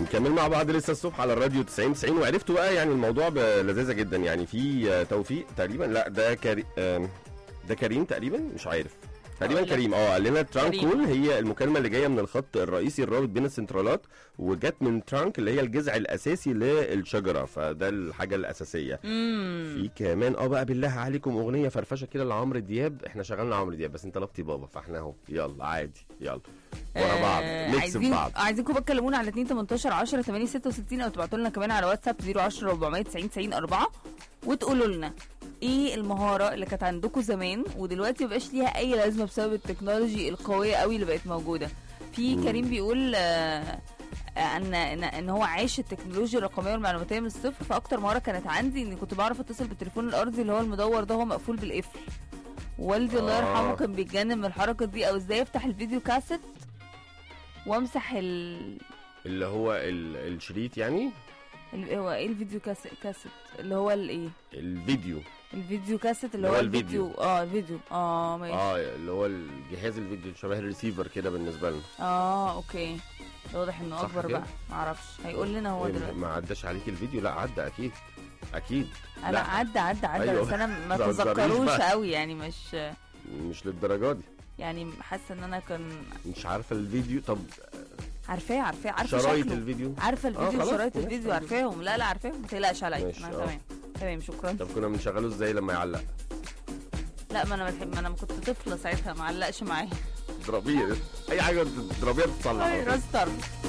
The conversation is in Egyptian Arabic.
مكمل مع بعض لسه الصبح على الراديو 90 90 وعرفتوا بقى يعني الموضوع بلذاذه جدا يعني في آه، توفيق تقريبا لا ده كري... آم، ده كريم تقريبا مش عارف تقريبا هقول لك. كريم اه قال لنا ترانك كريم. كول هي المكالمه اللي جايه من الخط الرئيسي الرابط بين السنترالات وجت من ترانك اللي هي الجذع الاساسي للشجره فده الحاجه الاساسيه امم في كمان اه بقى بالله عليكم اغنيه فرفشه كده لعمرو دياب احنا شغلنا عمرو دياب بس انت طلبتي بابا فاحنا اهو يلا عادي يلا ورا بعض نكسب عايزين بعض عايزينكم بقى تكلمونا على 2 18 10 8 66 او تبعتوا لنا كمان على واتساب 010 490 90 4 وتقولوا لنا ايه المهاره اللي كانت عندكم زمان ودلوقتي مبقاش ليها اي لازمه بسبب التكنولوجي القويه قوي اللي بقت موجوده في مم. كريم بيقول آه، آه، ان ان ان هو عاش التكنولوجيا الرقميه والمعلوماتيه من الصفر فاكتر مهاره كانت عندي اني كنت بعرف اتصل بالتليفون الارضي اللي هو المدور ده هو مقفول بالقفل والدي الله آه. يرحمه كان بيتجنن من الحركه دي او ازاي افتح الفيديو كاسيت وامسح ال... اللي هو ال- الشريط يعني ال... هو ايه الفيديو كاسيت كاسيت اللي هو الايه الفيديو الفيديو كاسيت اللي اللي هو هو الفيديو. الفيديو اه الفيديو اه ماشي اه, اه اللي هو الجهاز الفيديو شبه الريسيفر كده بالنسبه لنا آه اوكي ده واضح انه صح اكبر كده؟ بقى معرفش هيقول لنا هو إيه، دلوقتي ما عداش عليك الفيديو لا عدى اكيد اكيد لا لا. عدى عدى عدى أيوة. بس انا ما ما تهزريش تذكروش بقى. قوي يعني مش مش للدرجه دي يعني حاسه ان انا كان مش عارفه الفيديو طب عارفاه عارفاه عارفه شرايط شكله الفيديو عارفه الفيديو خلاص، شرايط ماشي، الفيديو حبيبي. عارفاهم لا لا عارفاهم ما تقلقش عليا ماشي، انا آه. تمام تمام شكرا طب كنا بنشغله ازاي لما يعلق لا ما انا بحب ما انا كنت طفله ساعتها ما علقش معايا اضربيه اي حاجه تضربيها تتصلح على طول. راس طرف